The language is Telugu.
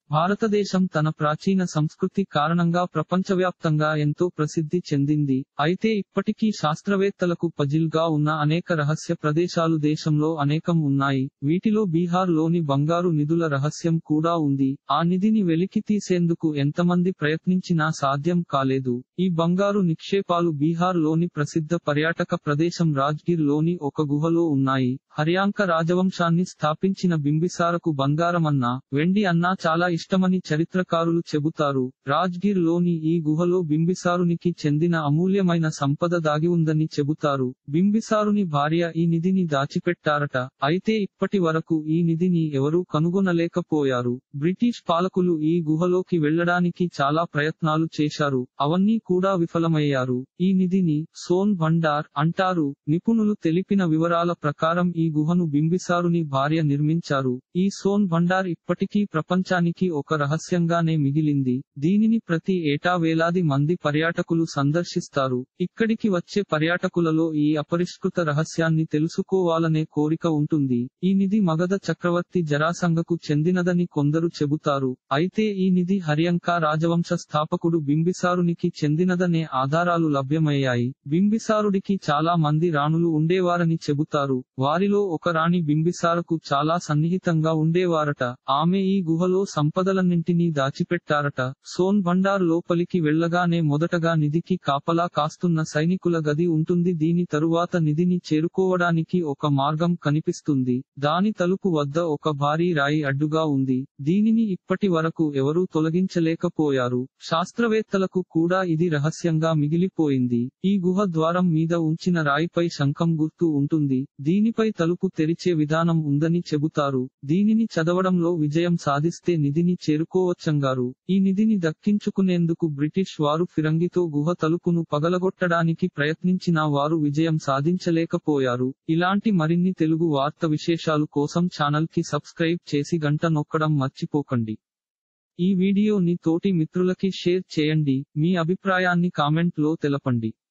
భారతదేశం తన ప్రాచీన సంస్కృతి కారణంగా ప్రపంచవ్యాప్తంగా ఎంతో ప్రసిద్ధి చెందింది అయితే ఇప్పటికీ శాస్త్రవేత్తలకు పజిల్ గా ఉన్న అనేక రహస్య ప్రదేశాలు దేశంలో అనేకం ఉన్నాయి వీటిలో బీహార్ లోని బంగారు నిధుల రహస్యం కూడా ఉంది ఆ నిధిని వెలికి తీసేందుకు ఎంతమంది ప్రయత్నించినా సాధ్యం కాలేదు ఈ బంగారు నిక్షేపాలు బీహార్ లోని ప్రసిద్ధ పర్యాటక ప్రదేశం రాజ్గిర్ లోని ఒక గుహలో ఉన్నాయి హర్యాంక రాజవంశాన్ని స్థాపించిన బింబిసారకు బంగారమన్నా వెండి అన్నా చాలా ఇష్టమని చరిత్రకారులు చెబుతారు రాజ్గిర్ లోని ఈ గుహలో బింబిసారునికి చెందిన అమూల్యమైన సంపద దాగి ఉందని చెబుతారు బింబిసారుని భార్య ఈ నిధిని దాచిపెట్టారట అయితే ఇప్పటి వరకు ఈ నిధిని ఎవరూ కనుగొనలేకపోయారు బ్రిటిష్ పాలకులు ఈ గుహలోకి వెళ్లడానికి చాలా ప్రయత్నాలు చేశారు అవన్నీ కూడా విఫలమయ్యారు ఈ నిధిని సోన్ భండార్ అంటారు నిపుణులు తెలిపిన వివరాల ప్రకారం ఈ గుహను బింబిసారుని భార్య నిర్మించారు ఈ సోన్ భండార్ ఇప్పటికీ ప్రపంచానికి ఒక రహస్యంగానే మిగిలింది దీనిని ప్రతి ఏటా వేలాది మంది పర్యాటకులు సందర్శిస్తారు ఇక్కడికి వచ్చే పర్యాటకులలో ఈ అపరిష్కృత రహస్యాన్ని తెలుసుకోవాలనే కోరిక ఉంటుంది ఈ నిధి మగధ చక్రవర్తి జరాసంగకు చెందినదని కొందరు చెబుతారు అయితే ఈ నిధి హర్యంక రాజవంశ స్థాపకుడు బింబిసారునికి చెందినదనే ఆధారాలు లభ్యమయ్యాయి బింబిసారుడికి చాలా మంది రాణులు ఉండేవారని చెబుతారు వారిలో ఒక రాణి బింబిసారకు చాలా సన్నిహితంగా ఉండేవారట ఆమె ఈ గుహలో సంపదలన్నింటినీ దాచిపెట్టారట సోన్ భండార్ లోపలికి వెళ్లగానే మొదటగా నిధికి కాపలా కాస్తున్న సైనికుల గది ఉంటుంది దీని తరువాత నిధిని చేరుకోవడానికి ఒక మార్గం కనిపిస్తుంది దాని తలుపు వద్ద ఒక భారీ రాయి అడ్డుగా ఉంది దీనిని ఇప్పటి వరకు ఎవరూ తొలగించలేకపోయారు శాస్త్రవేత్తలకు కూడా ఇది రహస్యంగా మిగిలిపోయింది ఈ గుహ ద్వారం మీద ఉంచిన రాయిపై శంఖం గుర్తు ఉంటుంది దీనిపై తలుపు తెరిచే విధానం ఉందని చెబుతారు దీనిని చదవడంలో విజయం సాధిస్తే నిధిని చేరుకోవచ్చంగారు ఈ నిధిని దక్కించుకునేందుకు బ్రిటిష్ వారు ఫిరంగితో గుహ తలుపును పగలగొట్టడానికి ప్రయత్నించినా వారు విజయం సాధించలేకపోయారు ఇలాంటి మరిన్ని తెలుగు వార్త విశేషాలు కోసం ఛానల్ కి సబ్స్క్రైబ్ చేసి గంట నొక్కడం మర్చిపోకండి ఈ వీడియోని తోటి మిత్రులకి షేర్ చేయండి మీ అభిప్రాయాన్ని కామెంట్ లో తెలపండి